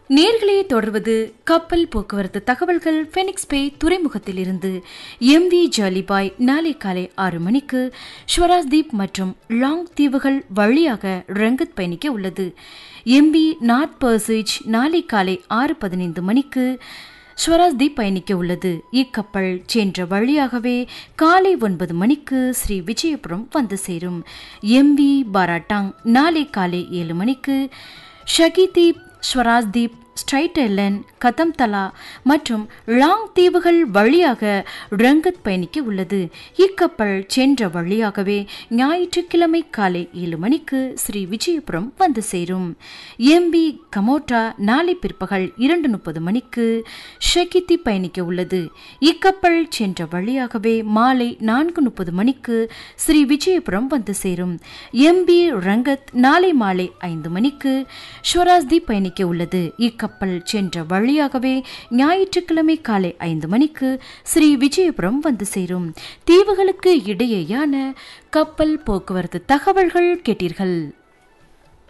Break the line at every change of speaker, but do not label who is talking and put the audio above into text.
நேர்களே தொடர்வது கப்பல் போக்குவரத்து தகவல்கள் ஃபெனிக்ஸ் பே துறைமுகத்திலிருந்து எம் வி ஜாலிபாய் நாளை காலை ஆறு மணிக்கு ஸ்வராஜ்தீப் மற்றும் லாங் தீவுகள் வழியாக ரங்கத் பயணிக்க உள்ளது எம்பி நார்த் பர்சிச் நாளை காலை ஆறு பதினைந்து மணிக்கு ஸ்வராஜ்தீப் பயணிக்க உள்ளது இக்கப்பல் சென்ற வழியாகவே காலை ஒன்பது மணிக்கு ஸ்ரீ விஜயபுரம் வந்து சேரும் எம்பி பாராட்டாங் நாளை காலை ஏழு மணிக்கு ஷகிதீப் ஸ்வராஜ்தீப் ஸ்ட்ரைட்டெல்லன் கதம்தலா மற்றும் லாங் தீவுகள் வழியாக ரங்கத் பயணிக்க உள்ளது இக்கப்பல் சென்ற வழியாகவே ஞாயிற்றுக்கிழமை காலை ஏழு மணிக்கு ஸ்ரீ விஜயபுரம் வந்து சேரும் எம்பி கமோட்டா நாளை பிற்பகல் இரண்டு முப்பது மணிக்கு ஷகித்தி பயணிக்க உள்ளது இக்கப்பல் சென்ற வழியாகவே மாலை நான்கு முப்பது மணிக்கு ஸ்ரீ விஜயபுரம் வந்து சேரும் எம்பி ரங்கத் நாளை மாலை ஐந்து மணிக்கு ஸ்வராஜ்தி பயணிக்க உள்ளது இக்கப்பல் சென்ற வழியாகவே ஞாயிற்றுக்கிழமை காலை ஐந்து மணிக்கு ஸ்ரீ விஜயபுரம் வந்து சேரும் தீவுகளுக்கு இடையேயான கப்பல் போக்குவரத்து தகவல்கள் கேட்டீர்கள்